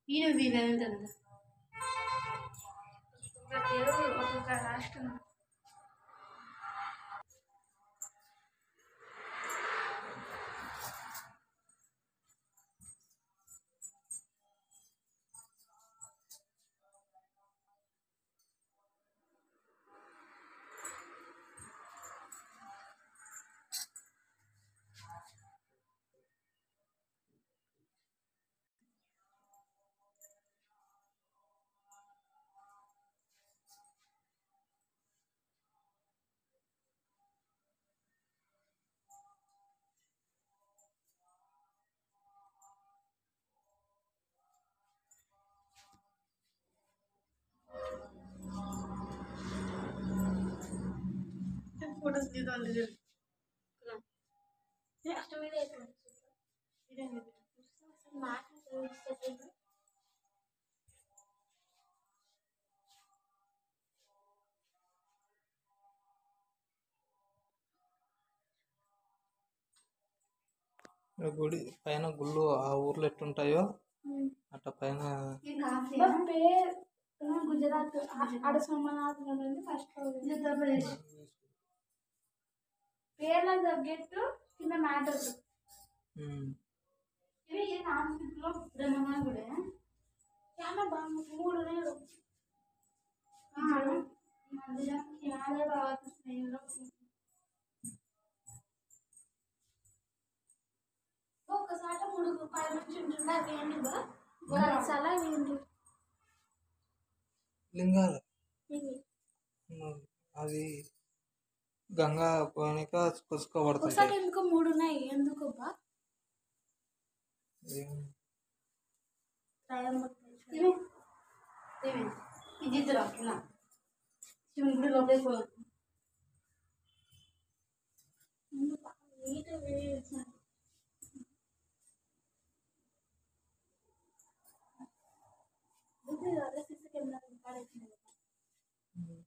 ఈయన వీరంతా ఒక్కొక్క దేవుడు ఒక్కొక్క రాష్ట్రం ఫోటోస్ తీద్దాం అష్టమి మాట్లాడుతుంది ఆ గుడి పైన గుళ్ళు ఆ ఊర్లో ఎట్టుంటాయో అట్లా పైన పేరు గుజరాత్ ఆడ సోమనాథ్ నుండి ఫస్ట్ ఉత్తరప్రదేశ్ పేర్లకు తగ్గట్టు కింద మ్యాటర్ ఉమ్. ఇవి ఏ నాన్స్టిక్లో బ్రహ్మణ గుడి చాలా బాగా మూడు నెలలు మందిరం హిమాలయ పర్వత శ్రేణిలో ఒక్కసారి మూడు రూపాయల నుంచి ఉంటుండే అవి ఏంటి బా చాలా ఏంటి లింగాలు ఇవి ఉమ్. అది గంగా పోనీక ఒకసారి పుసుకోబడుతుంటాయి ఎందుకో మూడు ఉన్నాయి ఎందుకు బా ఏం- ఇవి ఇవి ఇది ఇద్దరు ఇలా శివుడి లోపలికి పో నీట్ వేసి ఇది అదే సిసి కెమెరా ఇంపాడేసింది ఉమ్.